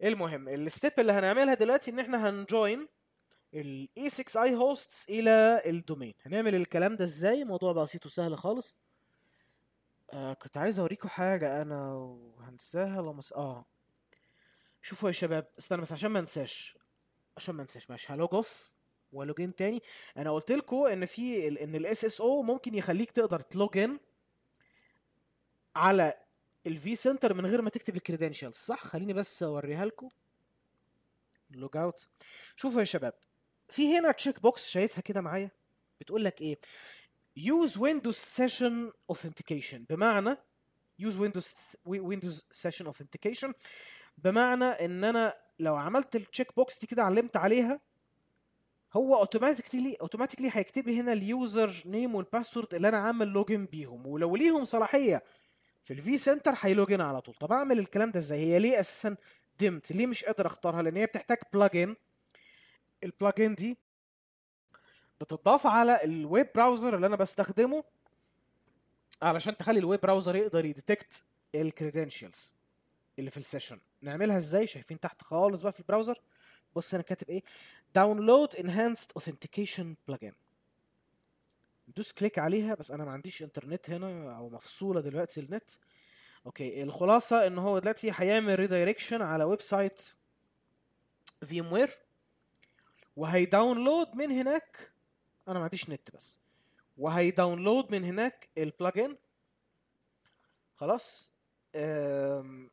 المهم الستيب اللي هنعملها دلوقتي ان احنا هنجوين ال E6i hosts الى الدومين هنعمل الكلام ده ازاي موضوع بسيط وسهل خالص آه كنت عايز اوريكم حاجة انا وهنساها لو مس... اه شوفوا يا شباب استنى بس عشان ما انساش عشان ما انساش ماشي هلوج اوف ولوجين تاني انا قلت لكم ان في ال- ان الاس اس او ممكن يخليك تقدر تلوج ان على الفي سنتر من غير ما تكتب الكريدنشالز صح خليني بس اوريها لكم لوج اوت شوفوا يا شباب في هنا تشيك بوكس شايفها كده معايا بتقول لك ايه use windows session authentication بمعنى use windows windows session authentication بمعنى ان انا لو عملت التشيك بوكس دي كده علمت عليها هو اوتوماتيكلي اوتوماتيكلي هيكتب لي هنا اليوزر نيم والباسورد اللي انا عامل لوجن بيهم ولو ليهم صلاحيه في الفي سنتر هيلوجن على طول طب اعمل الكلام ده ازاي هي ليه اساسا ديمت ليه مش قادر اختارها لان هي بتحتاج بلجن البلجن دي بتضاف على الويب براوزر اللي انا بستخدمه علشان تخلي الويب براوزر يقدر يديتكت الكريدنشالز اللي في السيشن نعملها ازاي شايفين تحت خالص بقى في البراوزر بص انا كاتب ايه داونلود انهانسد اوثنتيكيشن بلجن دوس كليك عليها بس انا ما عنديش انترنت هنا او مفصوله دلوقتي النت اوكي الخلاصه ان هو دلوقتي هيعمل ريدايركشن على ويب سايت فيم وير وهيداونلود من هناك انا ما عنديش نت بس وهيداونلود من هناك البلجن خلاص أم،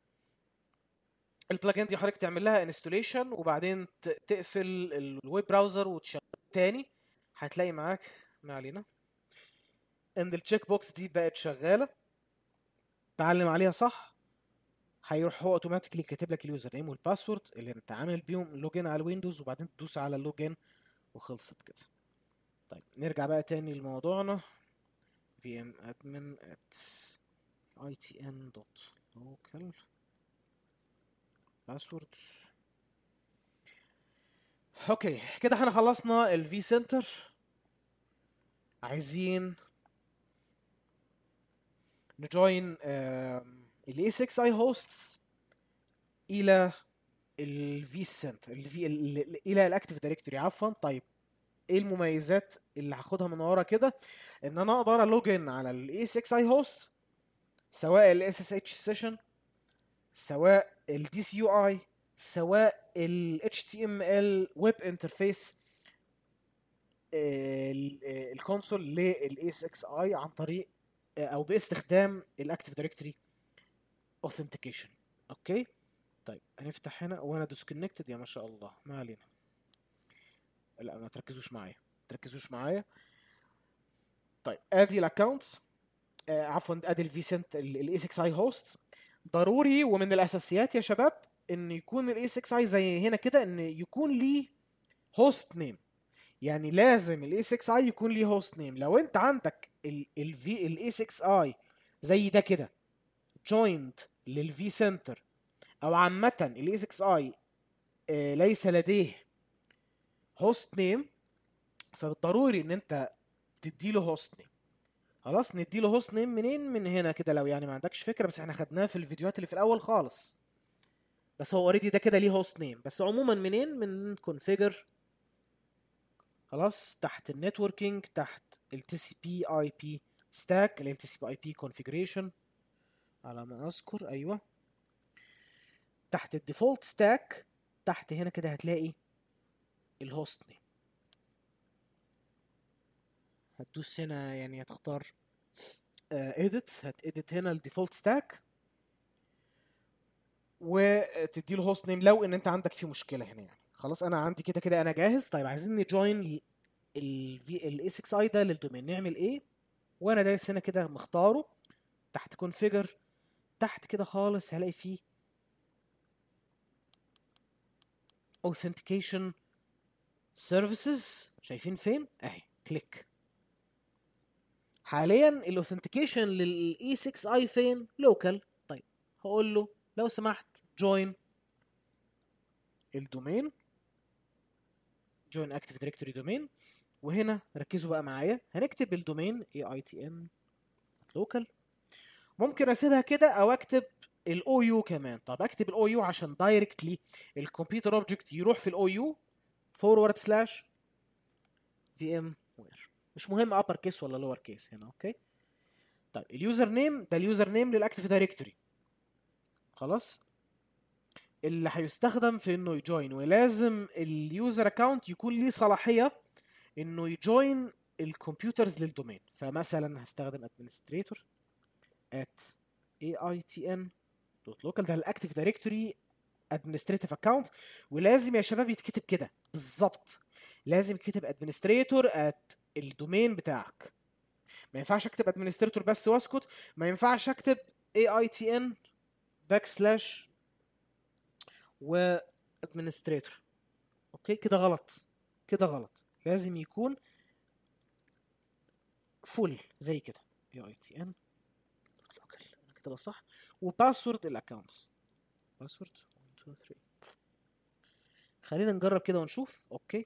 البلجن دي حضرتك تعمل لها انستوليشن وبعدين ت- تقفل الويب براوزر وتشغل تاني هتلاقي معاك ما علينا ان التشيك بوكس دي بقت شغاله تعلم عليها صح هيروح هو اوتوماتيكلي كاتب لك اليوزر نيم والباسورد اللي انت عامل بيهم لوجين على الويندوز وبعدين تدوس على اللوجين وخلصت كده طيب نرجع بقى تاني لموضوعنا vm admin at itn.local password اوكي كده احنا خلصنا الفي سنتر عايزين نجوين ال A6i hosts الى الفي سنتر الفي الى الاكتيف دايركتوري عفوا طيب ايه المميزات اللي هاخدها من ورا كده ان انا اقدر الوجن على ال A6i host سواء ال SSH session سواء ال DCUI سواء ال HTML web interface الكونسول لل A6i عن طريق آه، او باستخدام الاكتيف دايركتوري authentication اوكي طيب هنفتح هنا وانا disconnected يا ما شاء الله ما علينا لا ما تركزوش معايا تركزوش معايا طيب ادي الاكونتس آه عفوا ادي الفي سنت الاي 6 اي هوست ضروري ومن الاساسيات يا شباب ان يكون الاي 6 اي زي هنا كده ان يكون ليه هوست نيم يعني لازم الاي 6 اي يكون ليه هوست نيم لو انت عندك الفي الاي 6 اي زي ده كده جوينت للفي سنتر او عامه الاي 6 اي ليس لديه هوست نيم فضروري ان انت تديله هوست نيم خلاص نديله هوست نيم منين من هنا كده لو يعني ما عندكش فكره بس احنا خدناه في الفيديوهات اللي في الاول خالص بس هو اوريدي ده كده ليه هوست نيم بس عموما منين من كونفيجر خلاص تحت النتوركينج تحت ال TCP IP stack اللي هي ال TCP IP configuration على ما اذكر ايوه تحت الديفولت ستاك تحت هنا كده هتلاقي الهوست نيم هتدوس هنا يعني هتختار edit هتedit هنا الديفولت ستاك وتدي له هوست نيم لو ان انت عندك فيه مشكله هنا يعني خلاص انا عندي كده كده انا جاهز طيب عايزين نجوين الفي الاي 6 اي ده للدومين نعمل ايه وانا دايس هنا كده مختاره تحت كونفيجر تحت كده خالص هلاقي فيه authentication services شايفين فين اهي كليك حاليا الاوثنتيكيشن للاي 6 اي فين لوكال طيب هقول له لو سمحت جوين الدومين جوين اكتيف دايركتوري دومين وهنا ركزوا بقى معايا هنكتب الدومين اي اي تي ان لوكال ممكن اسيبها كده او اكتب الاو يو كمان طب اكتب الاو يو عشان دايركتلي الكمبيوتر اوبجكت يروح في الاو يو فورورد سلاش في ام وير مش مهم ابر كيس ولا لور كيس هنا اوكي طيب اليوزر نيم ده اليوزر نيم للاكتيف دايركتوري خلاص اللي هيستخدم في انه يجوين ولازم اليوزر اكونت يكون ليه صلاحيه انه يجوين الكمبيوترز للدومين فمثلا هستخدم administrator at aitn.local ده الاكتيف دايركتوري administrative account ولازم يا شباب يتكتب كده بالظبط لازم يتكتب administrator at الدومين بتاعك ما ينفعش اكتب administrator بس واسكت ما ينفعش اكتب aitn backslash و administrator اوكي كده غلط كده غلط لازم يكون فول زي كده aitn local انا كده صح وباسورد الاكونت باسورد 1 2 3 خلينا نجرب كده ونشوف اوكي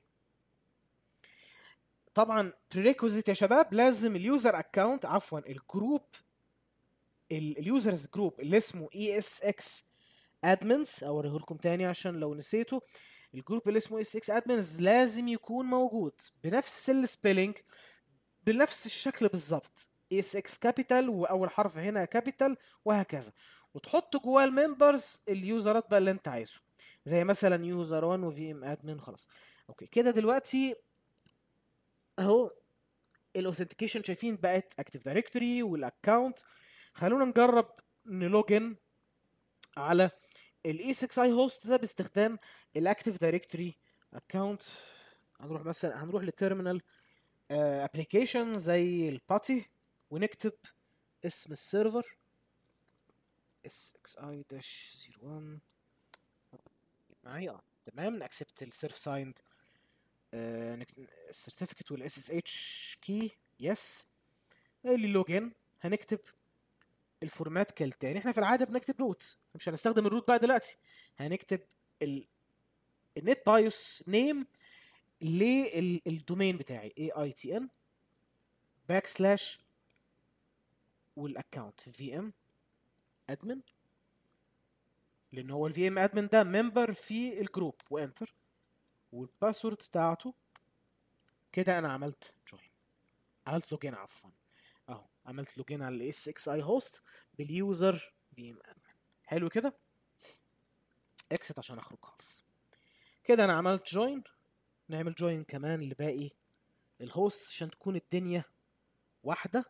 طبعا prerequisite يا شباب لازم اليوزر اكونت عفوا الجروب اليوزرز جروب اللي اسمه اي اس اكس ادمنز اوريه لكم تاني عشان لو نسيته الجروب اللي اسمه اس اكس ادمنز لازم يكون موجود بنفس السبيلنج بنفس الشكل بالظبط اس اكس كابيتال واول حرف هنا كابيتال وهكذا وتحط جواه الممبرز اليوزرات بقى اللي انت عايزه زي مثلا يوزر 1 وفي ام ادمن خلاص اوكي كده دلوقتي اهو الاوثنتيكيشن شايفين بقت اكتيف دايركتوري والاكونت خلونا نجرب نلوجن على الاي 6 اي هوست ده باستخدام الاكتيف دايركتوري اكونت هنروح مثلا هنروح للتيرمينال ابلكيشن زي الباتي ونكتب اسم السيرفر اس اكس اي داش 01 معايا اه تمام نأكسبت السيرف سايند السيرتيفيكت والاس اس اتش كي يس اللي لوجن هنكتب الفورمات كالتالي احنا في العاده بنكتب روت مش هنستخدم الروت بقى دلوقتي هنكتب ال النت بايوس نيم للدومين بتاعي اي اي تي ان باك سلاش والاكونت في ام ادمن لان هو الفي ام ادمن ده ممبر في الجروب وانتر والباسورد بتاعته كده انا عملت جوين عملت لوجين عفوا اهو عملت لوجين على الاس اكس اي هوست باليوزر في ام ادمن حلو كده اكست عشان اخرج خالص كده انا عملت جوين نعمل جوين كمان لباقي الهوست عشان تكون الدنيا واحده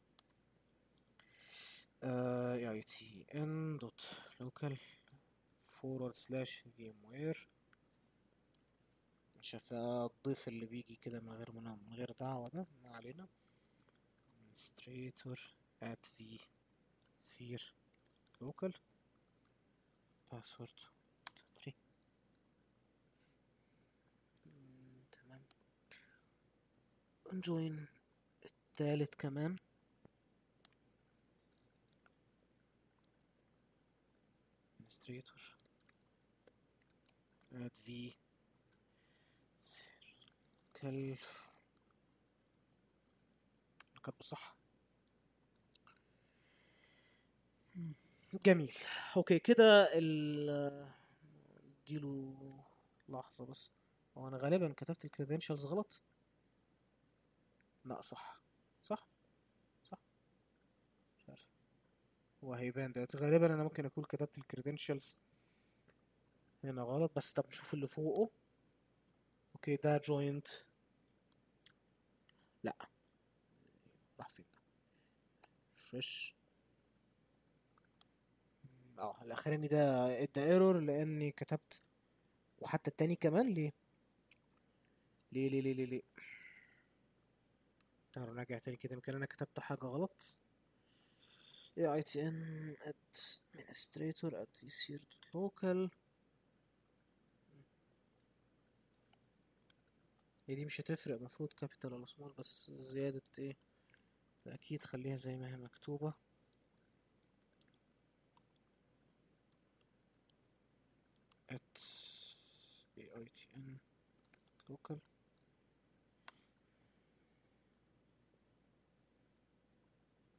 اي تي ان دوت لوكال فورورد سلاش في ام وير شايف الضيف اللي بيجي كده من غير من من غير دعوة ده ما علينا administrator at v sphere local password 3 تمام نجوين التالت كمان administrator at v كل كاتبه صح جميل اوكي كده ال اديله لحظة بس هو انا غالبا كتبت الكريدنشالز غلط لا صح صح صح مش عارف هو هيبان دلوقتي غالبا انا ممكن اكون كتبت الكريدنشالز هنا غلط بس طب نشوف اللي فوقه اوكي ده جوينت لا راح فين فريش اه الاخراني ده ادى ايرور لاني كتبت وحتى التاني كمان ليه ليه ليه ليه ليه, ليه؟ تعالوا نرجع تاني كده يمكن انا كتبت حاجة غلط اي تي ان administrator at vsphere.local هي دي مش هتفرق المفروض كابيتال ولا سمول بس زيادة ايه اكيد خليها زي ما هي مكتوبة at aitn local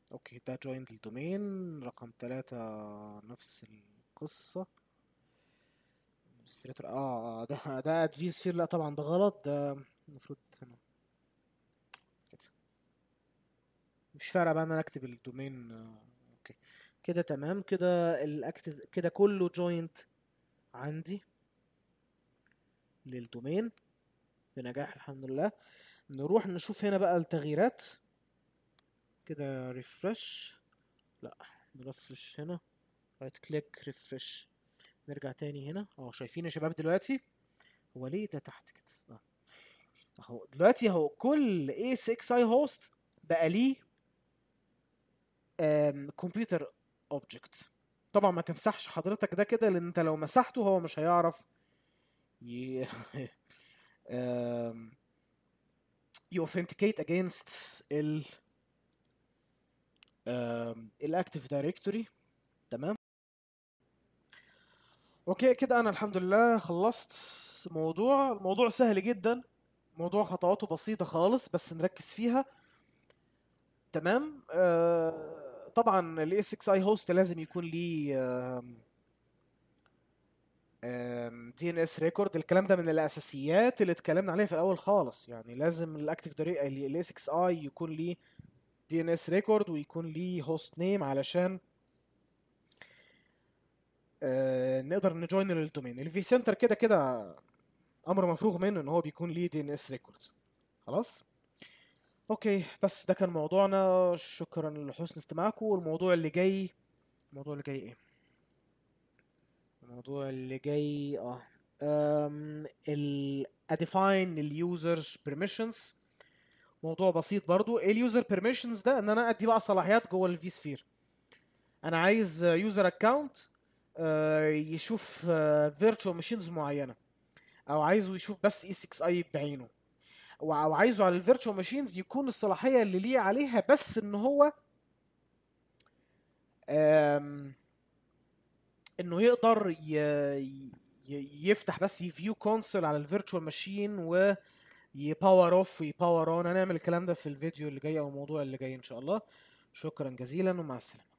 اوكي ده جوينت للدومين رقم ثلاثة نفس القصة administrator اه آه، ده ده ادفيز فير لا طبعا ده غلط ده المفروض هنا كده مش فارقة بقى ان انا اكتب الدومين آه، اوكي كده تمام كده الاكتف كده كله جوينت عندي للدومين بنجاح الحمد لله نروح نشوف هنا بقى التغييرات كده ريفرش لا نرفرش هنا رايت كليك ريفرش نرجع تاني هنا اه شايفين يا شباب دلوقتي هو ليه ده تحت كده اه اهو دلوقتي اهو كل A6i هوست بقى ليه كمبيوتر اوبجكت طبعا ما تمسحش حضرتك ده كده لان انت لو مسحته هو مش هيعرف ي... um, you authenticate against ال الاكتيف دايركتوري تمام اوكي كده انا الحمد لله خلصت موضوع الموضوع سهل جدا موضوع خطواته بسيطة خالص بس نركز فيها تمام آه طبعا ال A6i host لازم يكون ليه دي ان اس ريكورد الكلام ده من الاساسيات اللي اتكلمنا عليها في الاول خالص يعني لازم الاكتيف ال اس 6 اي يكون ليه دي ان اس ريكورد ويكون ليه هوست نيم علشان آه نقدر نجوين للدومين الفي سنتر كده كده امر مفروغ منه ان هو بيكون ليه دي ان اس ريكورد خلاص اوكي بس ده كان موضوعنا شكرا لحسن استماعكم والموضوع اللي جاي الموضوع اللي جاي ايه الموضوع اللي جاي اه um, ال define اليوزر permissions موضوع بسيط برضو ايه اليوزر permissions ده ان انا ادي بقى صلاحيات جوه الفي سفير انا عايز يوزر اكونت يشوف فيرتشوال ماشينز معينه او عايزه يشوف بس اي 6 اي بعينه او أو عايزه على الفيرتشوال ماشينز يكون الصلاحيه اللي ليه عليها بس ان هو آم، انه يقدر ي... ي- يفتح بس يفيو كونسول على الفيرتشوال ماشين و يباور اوف ويباور اون هنعمل الكلام ده في الفيديو اللي جاي او الموضوع اللي جاي ان شاء الله شكرا جزيلا ومع السلامه